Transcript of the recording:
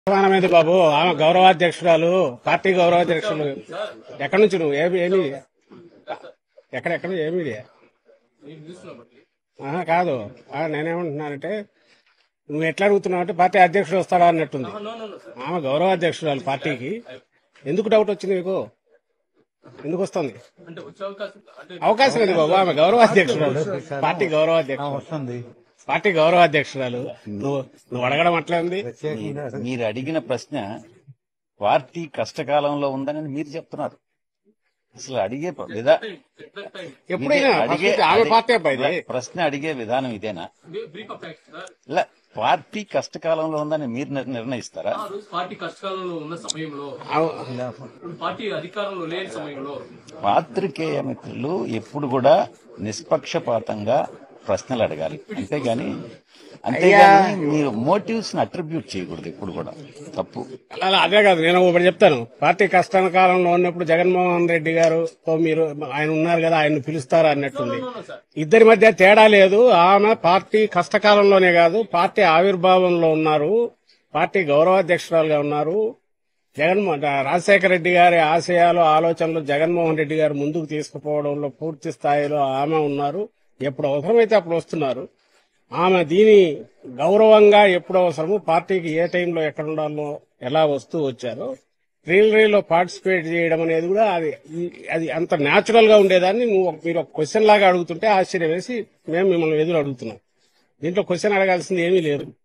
ప్రధానమైంది బాబు ఆమె గౌరవాధ్యక్షురాలు పార్టీ గౌరవాధ్యక్షులు ఎక్కడి నుంచి నువ్వు ఏమి ఏమి ఎక్కడెక్కడ ఏమి ఆహా, కాదు ఆ, నేనేమంటున్నానంటే నువ్వు ఎట్లా అడుగుతున్నావు అంటే పార్టీ అధ్యక్షుడు వస్తాడా అన్నట్టుంది ఆమె గౌరవాధ్యక్షురాలు పార్టీకి ఎందుకు డౌట్ వచ్చింది మీకు ఎందుకు వస్తుంది అంటే వచ్చే అవకాశం అంటే అవకాశం లేదు బాబు ఆమె గౌరవాధ్యక్షురాలు పార్టీ గౌరవాధ్యక్షురాలు వస్తుంది పార్టీ గౌరవాధ్యక్షురాలు నువ్వు నువ్వు అడగడం అట్లే ఉంది మీరు అడిగిన ప్రశ్న పార్టీ కష్టకాలంలో ఉందని మీరు చెప్తున్నారు అసలు అడిగే ప- విధా ఎప్పుడైనా మీరు అడిగే ఫస్ట్ ఆమె అడిగే- పార్టీ అబ్బాయి ప్రశ్న అడిగే విధానం ఇదేనా బ్రీఫ్ ఆఫ్ ఫ్యాక్ట్స్ సార్ ఇలా పార్టీ కష్టకాలంలో ఉందని మీరు నిర్- నిర్ణయిస్తారా ఆ రోజు పార్టీ కష్టకాలంలో ఉన్న సమయంలో ఇప్పుడు పార్టీ అధికారంలో లేని సమయంలో పాత్రికేయ మిత్రులు ఎప్పుడు కూడా నిష్పక్షపాతంగా ప్రశ్నలు అడగాలి అంతేగాని అంతేగాని మీరు మోటివ్స్ ని అట్రిబ్యూట్ చేయకూడదు ఎప్పుడు కూడా తప్పు అలా అదే కాదు నేను ఒకటి చెప్తాను పార్టీ కష్ట కాలంలో ఉన్నప్పుడు జగన్మోహన్ రెడ్డి గారు తో మీరు ఆయన ఉన్నారు కదా ఆయన పిలుస్తారా అన్నట్టుంది సార్ ఇద్దరి మధ్య తేడా లేదు ఆమె పార్టీ కష్టకాలంలోనే కాదు పార్టీ ఆవిర్భావంలో ఉన్నారు పార్టీ గౌరవాధ్యక్షురాలుగా ఉన్నారు జగన్మోహన్ రాజశేఖర రెడ్డి గారి ఆశయాలు ఆలోచనలు జగన్మోహన్ రెడ్డి గారు ముందుకు తీసుకుపోవడంలో పూర్తి స్థాయిలో ఆమె ఉన్నారు ఎప్పుడు అవసరమైతే అప్పుడు వస్తున్నారు ఆమె దీని గౌరవంగా ఎప్పుడు అవసరమో పార్టీకి ఏ టైంలో ఎక్కడ ఉండాలో ఎలా వస్తూ వచ్చారో రీల్ రీల్లో పార్టిసిపేట్ చేయడం అనేది కూడా అది అది అంత న్యాచురల్ గా ఉండేదాన్ని నువ్వు ఒక- మీరు ఒక క్వశ్చన్ లాగా అడుగుతుంటే ఆశ్చర్యం వేసి మేము మిమ్మల్ని ఎదురు అడుగుతున్నాం దీంట్లో క్వశ్చన్ అడగాల్సింది ఏమీ లేదు